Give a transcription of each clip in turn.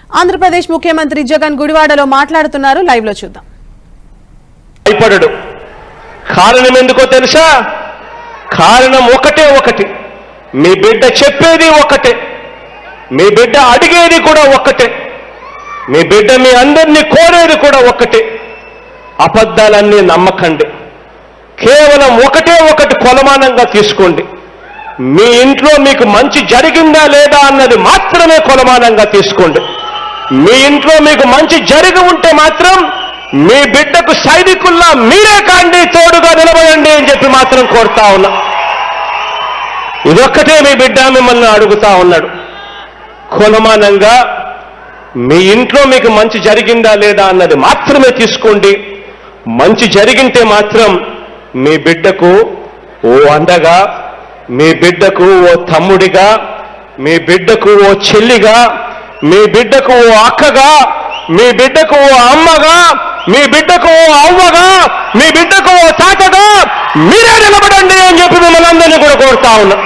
ఆంధ్రప్రదేశ్ ముఖ్యమంత్రి జగన్ గుడివాడలో మాట్లాడుతున్నారు లైవ్ లో చూద్దాం భయపడడు కారణం ఎందుకో తెలుసా కారణం ఒకటే ఒకటి మీ బిడ్డ చెప్పేది ఒకటే మీ బిడ్డ అడిగేది కూడా ఒక్కటే మీ బిడ్డ మీ అందరినీ కోరేది కూడా ఒక్కటే అబద్ధాలన్నీ నమ్మకండి కేవలం ఒకటే ఒకటి కొలమానంగా తీసుకోండి మీ ఇంట్లో మీకు మంచి జరిగిందా లేదా అన్నది మాత్రమే కొలమానంగా తీసుకోండి మీ ఇంట్లో మీకు మంచి జరిగి ఉంటే మాత్రం మీ బిడ్డకు సైనికుల్లా మీరే కాండి తోడుగా నిలబడండి అని చెప్పి మాత్రం కోరుతా ఉన్నా ఇదొక్కటే మీ బిడ్డ మిమ్మల్ని అడుగుతా ఉన్నాడు కొలమానంగా మీ ఇంట్లో మీకు మంచి జరిగిందా లేదా అన్నది మాత్రమే తీసుకోండి మంచి జరిగింటే మాత్రం మీ బిడ్డకు ఓ అండగా మీ బిడ్డకు ఓ తమ్ముడిగా మీ బిడ్డకు ఓ చెల్లిగా మీ బిడ్డకు ఓ అక్కగా మీ బిడ్డకు ఓ అమ్మగా మీ బిడ్డకు ఓ అవ్వగా మీ బిడ్డకు ఓ తాతగా మీరే నిలబడండి అని చెప్పి మిమ్మల్ని అందరినీ కూడా కోరుతా ఉన్నా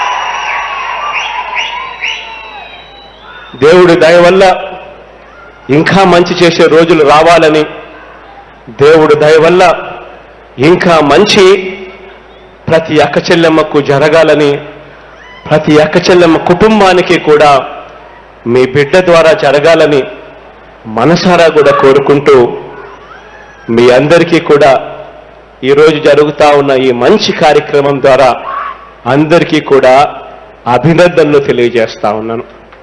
దేవుడి దయ వల్ల ఇంకా మంచి చేసే రోజులు రావాలని దేవుడి దయ వల్ల ఇంకా మంచి ప్రతి అక్క చెల్లెమ్మకు జరగాలని ప్రతి అక్క చెల్లెమ్మ కుటుంబానికి కూడా మీ బిడ్డ ద్వారా జరగాలని మనసారా కూడా కోరుకుంటూ మీ అందరికీ కూడా ఈరోజు జరుగుతా ఉన్న ఈ మంచి కార్యక్రమం ద్వారా అందరికీ కూడా అభినందనలు తెలియజేస్తా ఉన్నాను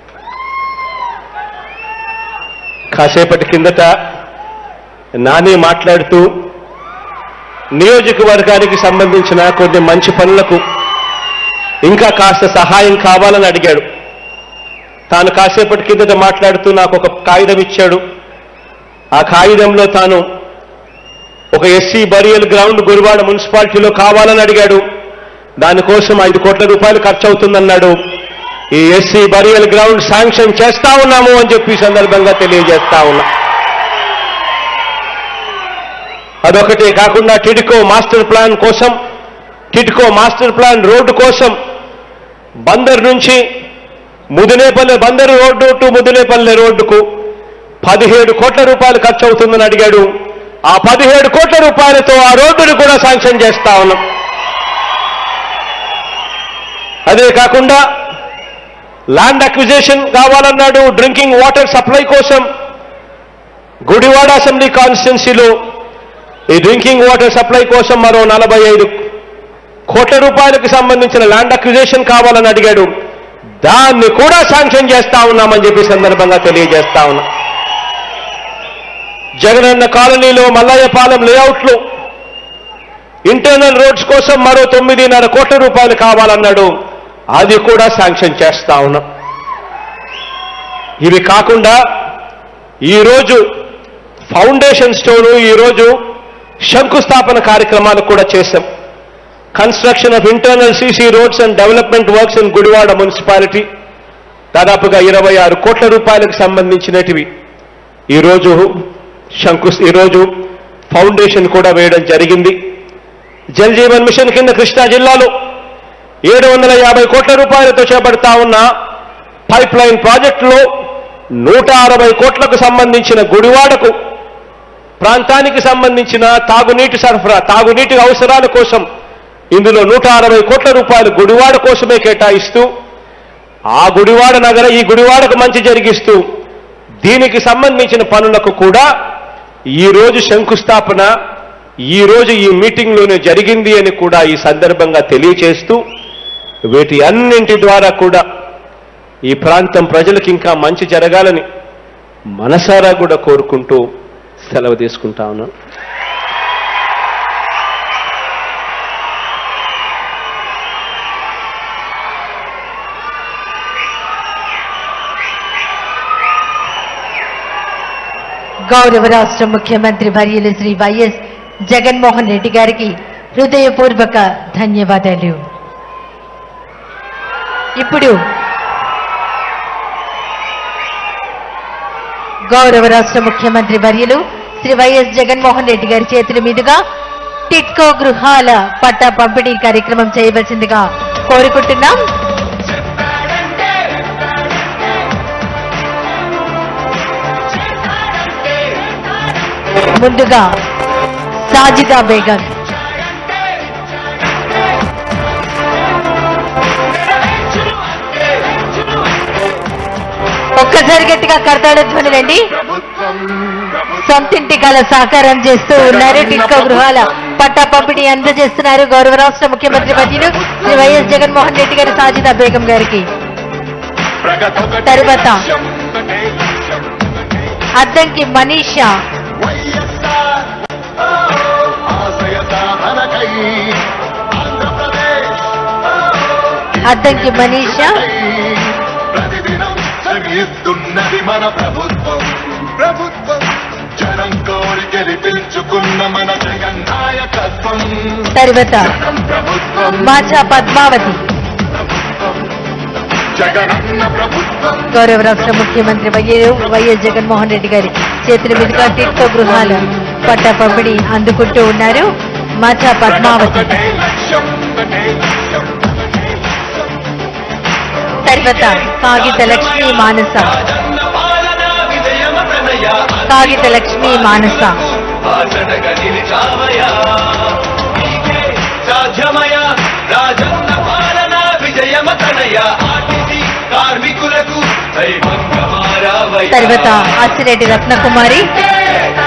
కాసేపటి కిందట నాని మాట్లాడుతూ నియోజకవర్గానికి సంబంధించిన కొన్ని మంచి పనులకు ఇంకా కాస్త సహాయం కావాలని అడిగాడు తాను కాసేపటి కిందట మాట్లాడుతూ నాకు ఒక కాగితం ఇచ్చాడు ఆ కాగితంలో తాను ఒక ఎస్సీ బరియల్ గ్రౌండ్ గురువాడ మున్సిపాలిటీలో కావాలని అడిగాడు దానికోసం ఐదు కోట్ల రూపాయలు ఖర్చు అవుతుందన్నాడు ఈ ఎస్సీ బరియల్ గ్రౌండ్ శాంక్షన్ చేస్తా ఉన్నాము అని చెప్పి ఈ సందర్భంగా తెలియజేస్తా ఉన్నా అదొకటే కాకుండా టిడ్కో మాస్టర్ ప్లాన్ కోసం టిడ్కో మాస్టర్ ప్లాన్ రోడ్డు కోసం బందర్ నుంచి ముదినేపల్లి బందరు రోడ్డు టు ముదినేపల్లి రోడ్డుకు పదిహేడు కోట్ల రూపాయలు ఖర్చు అవుతుందని అడిగాడు ఆ పదిహేడు కోట్ల రూపాయలతో ఆ రోడ్డును కూడా శాంక్షన్ చేస్తా ఉన్నాం అదే కాకుండా ల్యాండ్ అక్విజిషన్ కావాలన్నాడు డ్రింకింగ్ వాటర్ సప్లై కోసం గుడివాడ అసెంబ్లీ కాన్స్టిట్యున్సీలో ఈ డ్రింకింగ్ వాటర్ సప్లై కోసం మరో నలభై ఐదు కోట్ల రూపాయలకు సంబంధించిన ల్యాండ్ అక్విజిషన్ కావాలని అడిగాడు దాన్ని కూడా శాంక్షన్ చేస్తా ఉన్నామని చెప్పి సందర్భంగా తెలియజేస్తా ఉన్నా జగనన్న కాలనీలో మల్లయ్యపాలెం లేఅవుట్లు ఇంటర్నల్ రోడ్స్ కోసం మరో తొమ్మిదిన్నర కోట్ల రూపాయలు కావాలన్నాడు అది కూడా శాంక్షన్ చేస్తా ఉన్నాం ఇవి కాకుండా ఈరోజు ఫౌండేషన్ స్టోను ఈరోజు శంకుస్థాపన కార్యక్రమాలు కూడా చేశాం construction of internal CC roads and development works in Gudivada municipality దాదాపుగా ఇరవై ఆరు కోట్ల రూపాయలకు సంబంధించినటివి ఈరోజు శంకు ఈరోజు ఫౌండేషన్ కూడా వేయడం జరిగింది జల్ జీవన్ మిషన్ కింద కృష్ణా జిల్లాలో ఏడు వందల యాభై కోట్ల రూపాయలతో చేపడతా ఉన్న పైప్ లైన్ ప్రాజెక్టులో నూట అరవై కోట్లకు సంబంధించిన గుడివాడకు ప్రాంతానికి సంబంధించిన తాగునీటి సరఫరా తాగునీటి అవసరాల కోసం ఇందులో నూట అరవై కోట్ల రూపాయలు గుడివాడ కోసమే కేటాయిస్తూ ఆ గుడివాడ నగర ఈ గుడివాడకు మంచి జరిగిస్తూ దీనికి సంబంధించిన పనులకు కూడా ఈ రోజు శంకుస్థాపన ఈ రోజు ఈ మీటింగ్లోనే జరిగింది అని కూడా ఈ సందర్భంగా తెలియచేస్తూ వీటి అన్నింటి ద్వారా కూడా ఈ ప్రాంతం ప్రజలకు ఇంకా మంచి జరగాలని మనసారా కూడా కోరుకుంటూ సెలవు తీసుకుంటా ఉన్నాను గౌరవ రాష్ట్ర ముఖ్యమంత్రి వర్యులు శ్రీ వైఎస్ జగన్మోహన్ రెడ్డి గారికి హృదయపూర్వక ధన్యవాదాలు ఇప్పుడు గౌరవ రాష్ట్ర ముఖ్యమంత్రి వర్యులు శ్రీ వైఎస్ జగన్మోహన్ రెడ్డి గారి చేతుల మీదుగా టిట్కో గృహాల పట్టా పంపిణీ కార్యక్రమం చేయవలసిందిగా కోరుకుంటున్నాం ముందుగా సాజిదా బేగం ఒక్కసారి గట్టిగా కడతాడు ధ్వనులండి సొంతింటి కళ సాకారం చేస్తూ ఉన్నారు టిట్కో గృహాల పట్టా పంపిణీ అందజేస్తున్నారు గౌరవ రాష్ట్ర ముఖ్యమంత్రి వర్యులు శ్రీ వైఎస్ జగన్మోహన్ రెడ్డి గారి సాజిదా బేగం గారికి తరువాత అద్దంకి మనీషా అద్దంకి మనీషా ప్రతిదినం శ్రమిస్తున్నది మన ప్రభుత్వం ప్రభుత్వం జనం కోరి గెలిపించుకున్న మన జగన్ నాయకత్వం తరువాత ప్రభుత్వం మాచా పద్మావతి జగనన్న ప్రభుత్వం గౌరవ రాష్ట్ర ముఖ్యమంత్రి వైఎస్ వైఎస్ జగన్మోహన్ రెడ్డి గారి చేతుల మీదుగా టిట్కో గృహాల పట్టా పంపిణీ అందుకుంటూ ఉన్నారు మాచా పద్మావతి ఒకటే లక్ష్యం ఒకటే లక్ష్యం తర్వాత కాగిత లక్ష్మి మానస కాగిత లక్ష్మి మానస ఆచడగా నిలిచావయా నీకే సాధ్యమయ రాజన్న పాలన విజయమతనయ ఆర్టీసీ కార్మికులకు దైవంగా మారావయ్యా తర్వాత అసిరెడ్డి రత్నకుమారి